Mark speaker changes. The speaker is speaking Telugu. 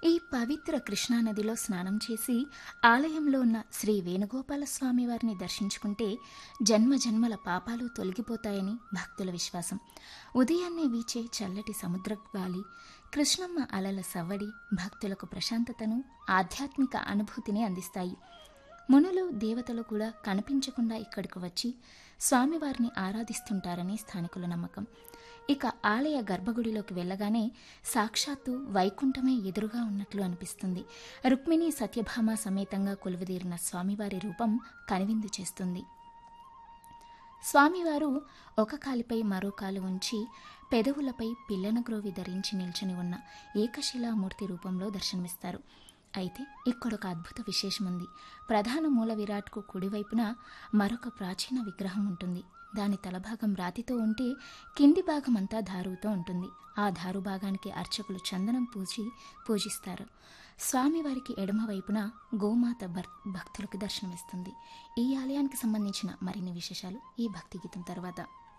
Speaker 1: ఈ పవిత్ర కృష్ణానదిలో స్నానం చేసి ఆలయంలో ఉన్న శ్రీ వేణుగోపాల స్వామి వారిని దర్శించుకుంటే జన్మ జన్మల పాపాలు తొలగిపోతాయని భక్తుల విశ్వాసం ఉదయాన్నే వీచే చల్లటి సముద్ర గాలి కృష్ణమ్మ అలల సవ్వడి భక్తులకు ప్రశాంతతను ఆధ్యాత్మిక అనుభూతిని అందిస్తాయి మునులు దేవతలు కూడా కనిపించకుండా ఇక్కడికి వచ్చి స్వామివారిని ఆరాధిస్తుంటారని స్థానికుల నమ్మకం ఇక ఆలయ గర్భగుడిలోకి వెళ్ళగానే సాక్షాత్తు వైకుంఠమే ఎదురుగా ఉన్నట్లు అనిపిస్తుంది రుక్మిణి సత్యభామ సమేతంగా కొలువుదీరిన స్వామివారి రూపం కనువిందు చేస్తుంది స్వామివారు ఒక కాలిపై మరో కాలు ఉంచి పెదవులపై పిల్లన గ్రోవి ధరించి నిల్చుని ఉన్న ఏకశిలామూర్తి రూపంలో దర్శనమిస్తారు అయితే ఇక్కడొక అద్భుత విశేషం ఉంది ప్రధాన మూల విరాట్కు కుడివైపున మరొక ప్రాచీన విగ్రహం ఉంటుంది దాని తలభాగం రాతితో ఉంటే కింది భాగం అంతా దారుతో ఉంటుంది ఆ దారు భాగానికి అర్చకులు చందనం పూజి పూజిస్తారు స్వామివారికి ఎడమ వైపున గోమాత భర్ భక్తులకు దర్శనమిస్తుంది ఈ ఆలయానికి సంబంధించిన మరిన్ని విశేషాలు ఈ భక్తి గీతం తర్వాత